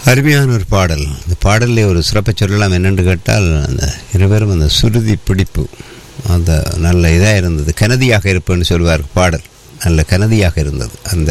அருமையான ஒரு பாடல் இந்த பாடலில் ஒரு சிறப்பை சொல்லலாம் என்னென்று கேட்டால் அந்த இருவரும் அந்த சுருதி பிடிப்பு அந்த நல்ல இதாக இருந்தது கனதியாக இருப்பேன்னு சொல்வார் பாடல் நல்ல கனதியாக இருந்தது அந்த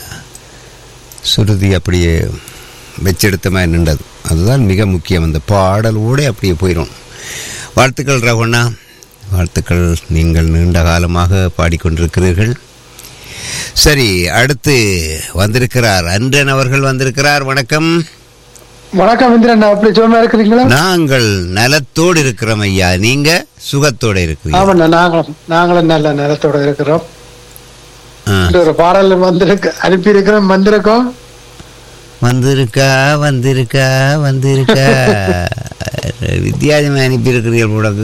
சுருதி அப்படியே வச்செடுத்த மாதிரி நின்றது அதுதான் மிக முக்கியம் அந்த பாடலோடு அப்படியே போயிடும் வாழ்த்துக்கள் ரகுண்ணா வாழ்த்துக்கள் நீங்கள் நீண்ட காலமாக பாடிக்கொண்டிருக்கிறீர்கள் சரி அடுத்து வந்திருக்கிறார் அன்றன் அவர்கள் வந்திருக்கிறார் வணக்கம் வணக்கம் இந்திரன் அப்படி சும்மா இருக்கிறீங்களா நாங்கள் நலத்தோடு இருக்கிறோம் ஐயா நீங்க சுகத்தோட இருக்கிறீங்க ஆமாண்ணா நாங்களும் நாங்களும் நல்ல நிலத்தோட இருக்கிறோம் ஆ. இந்த ஒரு பாடல் வந்திருக்கு அனுப்பி இருக்கிறோம் வந்திருக்கோம் வந்திருக்கா வந்திருக்கா வந்திருக்கா வித்தியாசமா அனுப்பி இருக்கிறீர்கள் உனக்கு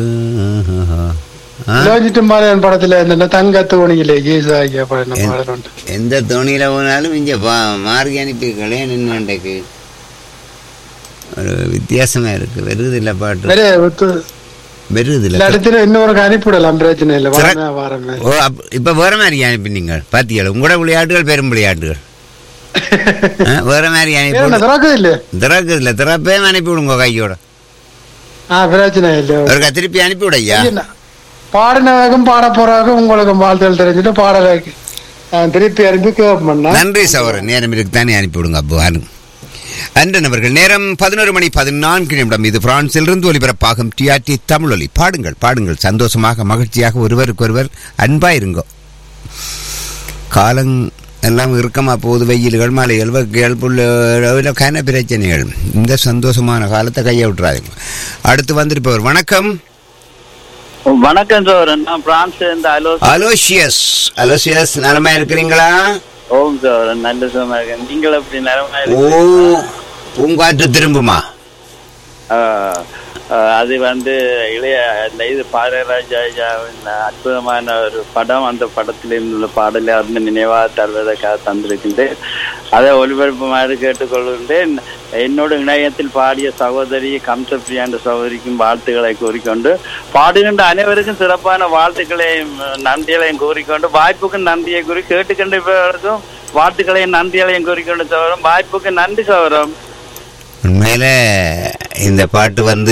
ஆ? லோஞ்சிட்டும் பாளையன் படத்துல இந்த தங்க தோணியிலே கீசா ஐயா பாடின என்- பாடல் உண்டு எந்த தோணியில போனாலும் இங்க பா- மார்கி அனுப்பியிருக்கலே நின்னுண்டைக்கு ஒரு வித்தியாசமா இருக்கு வருது இல்ல பாட்டு வேற ஒத்து- வருது இல்ல இல்ல இடத்துல இன்னொரு அனுப்பிவிடலாம் பிரச்சனை இல்லை சிற- வரமே வாரமே ஓ அப்- இப்ப வேற மாதிரி அனுப்பினீங்க பாத்தீங்களா உங்களோட விளையாட்டுகள் பெரும் விளையாட்டுகள் ஆ, வேற மாதிரி என்ன அனுப்பி திறக்குது இல்ல திறக்கு இல்ல திறப்பே அனுப்பி விடுங்க கையோட ஆ பிரச்சனை இல்லை ஒருக்கா திருப்பி அனுப்பி விடையா என்ன, பாடினவருக்கும் பாட போறவருக்கும் உங்களுக்கு வாழ்த்துகள் தெரிஞ்சுட்டு பாடலுக்கு நான் திருப்பி அனுப்பி கேட்பேன் நன்றி சகோதரன் நேரம் இருக்கு தானே அனுப்பி விடுங்க அப்போ அனு அன்றன் அவர்கள் நேரம் பதினோரு மணி பதினான்கு நிமிடம் இது பிரான்சிலிருந்து ஒலிபரப்பாகும் டிஆர்டி தமிழொலி பாடுங்கள் பாடுங்கள் சந்தோஷமாக மகிழ்ச்சியாக ஒருவருக்கொருவர் அன்பா இருங்கோ காலம் எல்லாம் இறுக்கமா போகுது வெயில்கள் மழைகள் வெக்கைகள் புல்ல கன பிரச்சனைகள் இந்த சந்தோஷமான காலத்தை கையை விட்டுறாதீங்க அடுத்து வந்திருப்பவர் வணக்கம் வணக்கம் சோரன் நான் பிரான்ஸ்ல இருந்து அலோ அலோசியஸ் அலோசியஸ் நலமா இருக்கிறீங்களா ஓம் சோரன் நல்ல சுகமா இருக்கேன் நீங்கள் எப்படி நிறமா ஓ பூங்காற்று திரும்புமா அது வந்து இளைய அந்த இது பாரராஜாவின் அற்புதமான ஒரு படம் அந்த படத்தில் இருந்துள்ள பாடலை வந்து நினைவாக தருவதற்காக தந்திருக்கின்றேன் அதை ஒளிபரப்பு மாதிரி கேட்டுக்கொள்கின்றேன் என்னோட இணையத்தில் பாடிய சகோதரி கம்சப்பிரியா என்ற சகோதரிக்கும் வாழ்த்துக்களை கூறிக்கொண்டு பாடுகின்ற அனைவருக்கும் சிறப்பான வாழ்த்துக்களையும் நன்றிகளையும் கூறிக்கொண்டு வாய்ப்புக்கும் நன்றியை கூறி கேட்டுக்கொண்டிருப்பவர்களுக்கும் வாழ்த்துக்களையும் நன்றிகளையும் கூறிக்கொண்டு சகோதரம் வாய்ப்புக்கு நன்றி சகோதரம் உண்மையில இந்த பாட்டு வந்து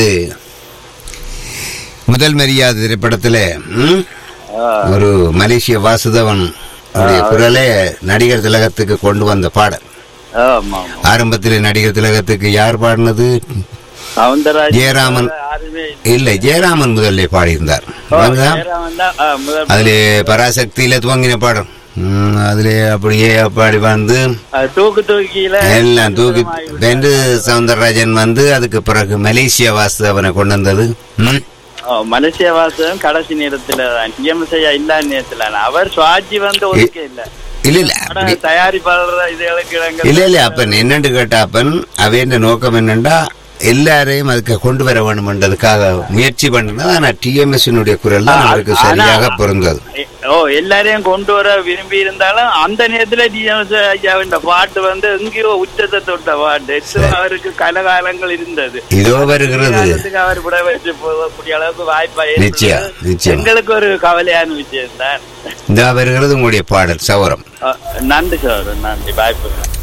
முதல் மரியாதை திரைப்படத்துல ம், ஒரு மலேசிய வாசுதவன் உடைய குரலே நடிகர் திலகத்துக்கு கொண்டு வந்த பாடல் ஆமா ஆமா ஆரம்பத்தில் நடிகர் திலகத்துக்கு யார் பாடினது சவுந்தரராஜன் ஜெயராமன் யாருமே இல்லை ஜெயராமன் முதல்ல பாடியிருந்தார் ஓ, வாங்க. ஜெயராமன் தான், ஆ, முதல் அதிலே பராசக்தியில துவங்கின பாடம் ம், அதிலே அப்படியே பாடி வந்து ஆ, தூக்கு தூக்கியில எல்லாம் தூக்கி வென்று சவுந்தரராஜன் வந்து அதுக்கு பிறகு மலேசியா வாசுதவனை கொண்டு வந்தது ம். ஓ, மலேசியா வாசகம் கடைசி நேரத்துல டிஎம்எஸ்ஐயா இல்ல நேரத்துல அவர் சுவாஜி வந்து ஒதுக்க இல்ல இல்ல இல்ல ஆனா அப்படி தயாரிப்பாளர் இதுகளுக்கு இடங்கள் இல்ல இல்ல அப்பன் என்னன்னு கேட்டா அப்பன் அவைய நோக்கம் என்னண்டா எல்லாரையும் அதுக்கு கொண்டு வர வேணும்ன்றதுக்காக முயற்சி பண்ணது ஆனா டிஎம்எஸ் குரல் தான் அவருக்கு சரியாக பொருந்தது ஓ எல்லாரையும் கொண்டு வர விரும்பி இருந்தாலும் அந்த நேரத்துல டிஎம்எஸ் ஐயாவின் பாட்டு வந்து எங்கேயோ உச்சத்தை தொட்ட பாட்டு எத்தனை அவருக்கு கலகாலங்கள் இருந்தது இதோ வருகிறது காலத்துக்கு அவர் விட வச்சு போகக்கூடிய அளவுக்கு வாய்ப்பா நிச்சயம், இருந்தது. நிச்சயம். எங்களுக்கு ஒரு கவலையான விஷயம் தான் இதோ வருகிறது உங்களுடைய பாடல் சவரம் நன்றி சார் நன்றி வாய்ப்பு